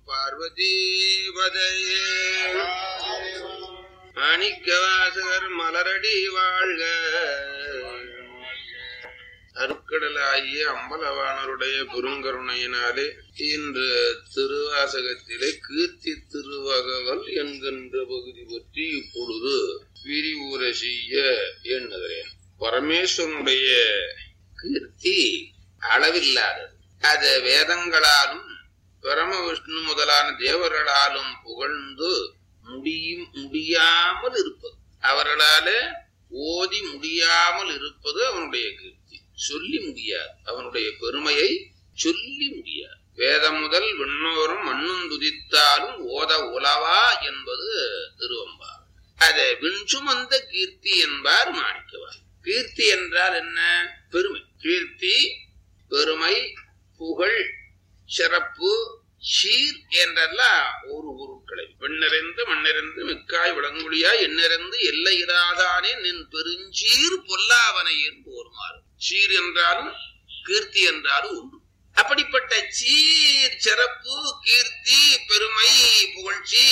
பார்வதி பதையே மாணிக்கவாசகர் மலரடி வாழ்க அருக்கடலாகிய அம்பலவாணருடைய பெருங்கருணையினாலே இன்று திருவாசகத்திலே கீர்த்தி திருவகவல் என்கின்ற பகுதி பற்றி இப்பொழுது விரிவுரை செய்ய எண்ணுகிறேன் பரமேஸ்வரனுடைய கீர்த்தி அளவில்லாதது அது வேதங்களாலும் பரம விஷ்ணு முதலான தேவர்களாலும் புகழ்ந்து முடியும் முடியாமல் இருப்பது அவர்களால ஓதி முடியாமல் இருப்பது அவனுடைய கீர்த்தி சொல்லி முடியாது அவனுடைய பெருமையை சொல்லி முடியாது வேதம் முதல் விண்ணோரும் மண்ணும் துதித்தாலும் ஓத உலவா என்பது திருவம்பா அதை விண்சுமந்த கீர்த்தி என்பார் மாணிக்கவார் கீர்த்தி என்றால் என்ன பெருமை கீர்த்தி பெருமை புகழ் சிறப்பு சீர் என்றெல்லாம் ஒரு பொருட்களை பெண்ணிறைந்து மண்ணிறைந்து மிக்காய் விளங்குழியாய் எண்ணிறைந்து எல்லையிராதானே நின் பெருஞ்சீர் பொல்லாவனை என்று ஒருமாறு சீர் என்றாலும் கீர்த்தி என்றாலும் உண்டு அப்படிப்பட்ட சீர் சிறப்பு கீர்த்தி பெருமை புகழ்ச்சி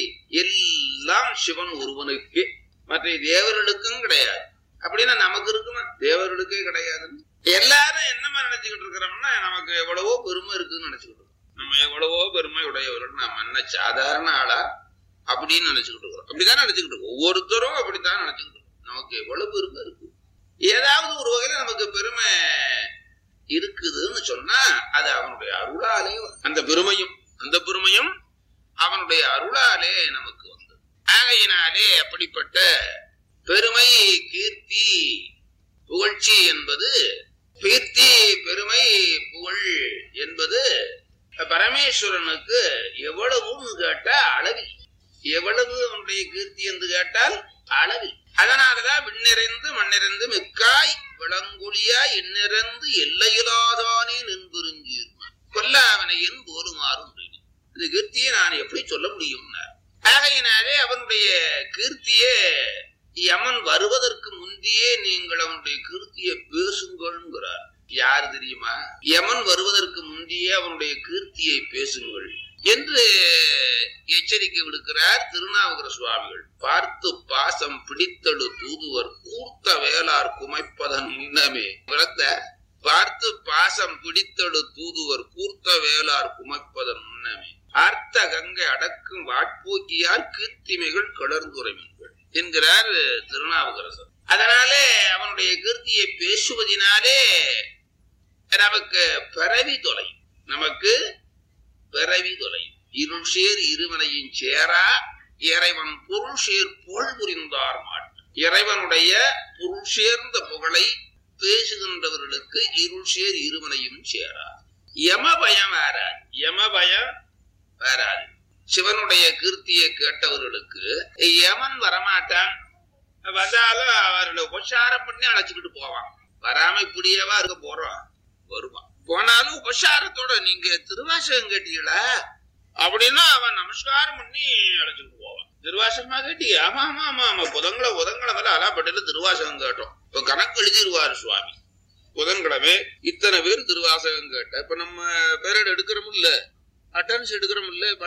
எல்லாம் சிவன் ஒருவனுக்கு மற்ற தேவர்களுக்கும் கிடையாது அப்படின்னா நமக்கு இருக்குமா தேவர்களுக்கே கிடையாது எல்லாரும் என்னமா நினைச்சுக்கிட்டு இருக்கிறோம்னா நமக்கு எவ்வளவோ பெருமை இருக்குன்னு நினைச்சுக்கிட்டு இருக்கோம் நம்ம எவ்வளவோ பெருமை உடையவர்கள் நம்ம என்ன சாதாரண ஆளா அப்படின்னு நினைச்சுக்கிட்டு இருக்கிறோம் அப்படிதான் நினைச்சுக்கிட்டு இருக்கோம் ஒவ்வொருத்தரும் அப்படித்தான் நினைச்சுக்கிட்டு இருக்கோம் நமக்கு எவ்வளவு பெருமை இருக்கு ஏதாவது ஒரு வகையில நமக்கு பெருமை இருக்குதுன்னு சொன்னா அது அவனுடைய அருளாலே அந்த பெருமையும் அந்த பெருமையும் அவனுடைய அருளாலே நமக்கு வந்தது ஆகையினாலே அப்படிப்பட்ட பெருமை கீர்த்தி புகழ்ச்சி என்பது கீர்த்தி பெருமை புகழ் என்பது பரமேஸ்வரனுக்கு எவ்வளவுன்னு கேட்டா அளவில் எவ்வளவு அவனுடைய கீர்த்தி என்று கேட்டால் அளவில் அதனாலதான் விண்ணிறைந்து மண்ணிறைந்து மிக்காய் விளங்குழியா எண்ணிறந்து எல்லையிலாதானே நின்புரிஞ்சீர் கொல்லாவனை என் போலுமாறும் இந்த கீர்த்தியை நான் எப்படி சொல்ல முடியும் ஆகையினாலே அவனுடைய கீர்த்தியே யமன் வருவதற்கு முந்தையே நீங்கள் அவனுடைய கீர்த்தியை பேசுங்கள்ங்கிறார் யார் தெரியுமா யமன் வருவதற்கு முந்தையே அவனுடைய கீர்த்தியை பேசுங்கள் என்று எச்சரிக்கை விடுக்கிறார் திருநாவுக்கர சுவாமிகள் பார்த்து பாசம் பிடித்தடு தூதுவர் கூர்த்த வேளார் குமைப்பதன் முன்னமே விளக்க பார்த்து பாசம் பிடித்தடு தூதுவர் கூர்த்த வேளார் குமைப்பதன் முன்னமே ஆர்த்த கங்கை அடக்கும் வாட்போக்கியால் கீர்த்திமைகள் கடற்குறைமீன்கள் என்கிறார் திருநாவுக்கரசர் அதனாலே அவனுடைய கீர்த்தியை பேசுவதினாலே நமக்கு பிறவி தொலை நமக்கு பிறவி தொலை இருள் சேர் இருவனையும் சேரா இறைவன் பொருள் சேர் புகழ் புரிந்தார் மாட்டு இறைவனுடைய பொருள் சேர்ந்த புகழை பேசுகின்றவர்களுக்கு இருள் சேர் இருவனையும் சேரா யம பயம் வராது யம பயம் வராது சிவனுடைய கீர்த்தியை கேட்டவர்களுக்கு யமன் வரமாட்டான் வந்தாலும் அவர்களை உபசாரம் பண்ணி அழைச்சிக்கிட்டு போவான் வராம இப்படியேவா இருக்க போறோம் வருவான் போனாலும் உபசாரத்தோட நீங்க திருவாசகம் கேட்டீங்களா அப்படின்னா அவன் நமஸ்காரம் பண்ணி அழைச்சிட்டு போவான் திருவாசகமா கேட்டீங்க ஆமா ஆமா ஆமா ஆமா புதங்களை புதன்கிழமை அலாப்பட்டில திருவாசகம் கேட்டோம் இப்ப கணக்கு எழுதிடுவாரு சுவாமி புதன்கிழமை இத்தனை பேர் திருவாசகம் கேட்ட இப்ப நம்ம பேரட் எடுக்கிறோம் இல்ல அட்டன்ஸ் எடுக்கிறோம் இல்ல